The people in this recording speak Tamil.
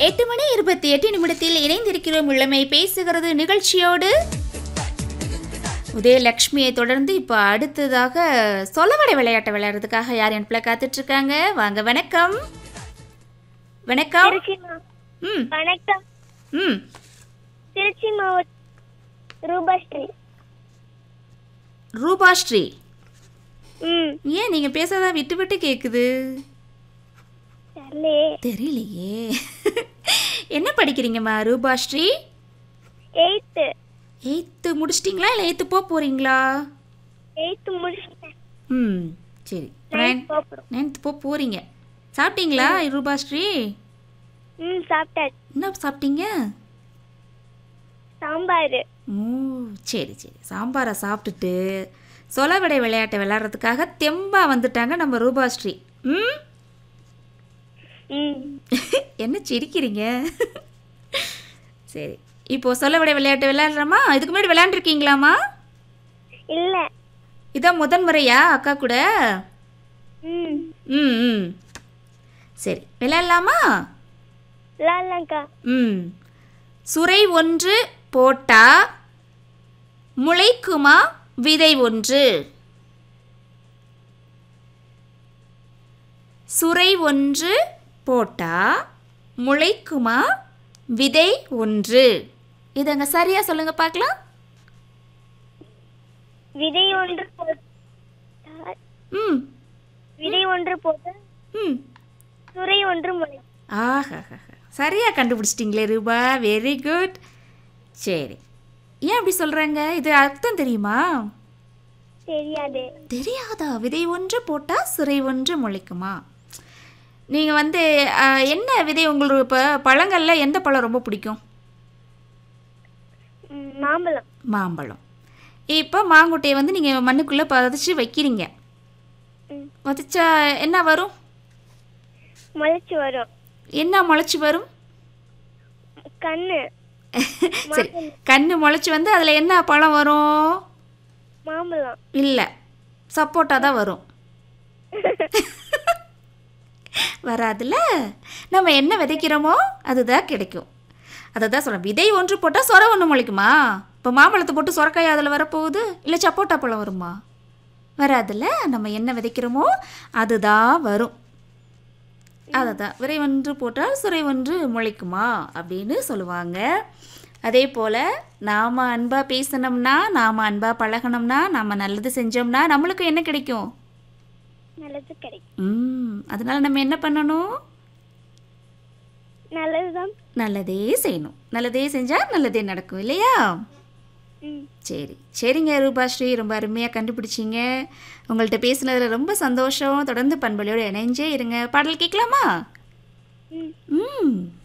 எட்டு மணி இருபத்தி எட்டு நிமிடத்தில் இணைந்திருக்கிறோம் இளமை பேசுகிறது நிகழ்ச்சியோடு உதயலக்ஷ்மியை தொடர்ந்து இப்போ அடுத்ததாக சொலவடை விளையாட்டை விளையாடுறதுக்காக யார் என் பிள்ளை காத்துட்டு இருக்காங்க வாங்க வணக்கம் வணக்கம் திருச்சி மா- ம் வணக்கம் ம் திருச்சி மாவட்டம் ரூபாஸ்ரீ ரூபாஸ்ரீ ம் ஏன் நீங்கள் பேசாதா விட்டு விட்டு கேட்குது தெரியலையே தெரியலையே என்ன படிக்கிறீங்கம்மா ரூபாஸ்ரீ எயித்து எயித்து முடிச்சிட்டிங்களா இல்லை எயித்து போக போகிறீங்களா எயித்து முடிச்சிட்டேன் ம் சரி நைன்த் போகிறோம் நைன்த்து போக போகிறீங்க சாப்பிட்டீங்களா ரூபாஸ்ரீ ம் சாப்பிட்டாச்சு என்ன சாப்பிட்டீங்க சாம்பார் ஓ சரி சரி சாம்பாரை சாப்பிட்டுட்டு சொலவடை விளையாட்டை விளையாடுறதுக்காக தெம்பா வந்துட்டாங்க நம்ம ரூபாஸ்ரீ ம் ம் என்ன சிரிக்கிறீங்க சரி இப்போ சொலவடை விளையாட்டு விளையாடுறோமா இதுக்கு முன்னாடி விளையாண்டுருக்கீங்களாம்மா இல்லை இதான் முதன் முறையா அக்கா கூட ம் ம் ம் சரி விளையாடலாமா விளாட்லாங்க்கா ம் சுரை ஒன்று போட்டா முளைக்குமா விதை ஒன்று சுரை ஒன்று போட்டா முளைக்குமா விதை ஒன்று இதங்க சரியா சொல்லுங்க பார்க்கலாம் விதை ஒன்று போட்டால் ம் விதை ஒன்று போட்டு ம் சுரை ஒன்று முளை ஆஹா சரியா கண்டுபிடிச்சிட்டிங்களே ரூபா வெரி குட் சரி ஏன் அப்படி சொல்கிறாங்க இது அர்த்தம் தெரியுமா தெரியாது தெரியாதா விதை ஒன்று போட்டால் சுரை ஒன்று முளைக்குமா நீங்கள் வந்து ஆ, என்ன விதை உங்களுக்கு இப்போ பழங்களில் எந்த பழம் ரொம்ப பிடிக்கும் ம், மாம்பழம் மாம்பழம் இப்போ மாங்குட்டையை வந்து நீங்கள் மண்ணுக்குள்ளே பதிச்சு வைக்கிறீங்க ம் வதிச்சா என்ன வரும் முளைச்சி வரும் என்ன முளைச்சி வரும் கண்ணு சரி கண்ணு முளைச்சி வந்து அதில் என்ன பழம் வரும் மாம்பழம் இல்லை சப்போட்டா தான் வரும் வராதுல்ல நம்ம என்ன விதைக்கிறோமோ அதுதான் கிடைக்கும் அதை தான் சொல்கிறேன் விதை ஒன்று போட்டால் சொர ஒன்று முளைக்குமா இப்போ மாம்பழத்தை போட்டு சொரக்காய் அதில் வரப்போகுது இல்லை சப்போட்டா பழம் வருமா வராதுல்ல நம்ம என்ன விதைக்கிறோமோ அதுதான் வரும் அதை தான் விரை ஒன்று போட்டால் சுரை ஒன்று முளைக்குமா அப்படின்னு சொல்லுவாங்க அதே போல் நாம் அன்பாக பேசினோம்னா நாம் அன்பாக பழகணும்னா நாம் நல்லது செஞ்சோம்னா நம்மளுக்கு என்ன கிடைக்கும் நல்லது கிடைக்கும் ம் அதனால் நம்ம என்ன பண்ணணும் நல்லதுதான் நல்லதே செய்யணும் நல்லதே செஞ்சால் நல்லதே நடக்கும் இல்லையா ம் சரி சரிங்க ரூபாஸ்ரீ ரொம்ப அருமையாக கண்டுபிடிச்சிங்க உங்கள்கிட்ட பேசுனதில் ரொம்ப சந்தோஷம் தொடர்ந்து பண்பொழியோடு இணைஞ்சே இருங்க பாடல் கேட்கலாமா ம் ம்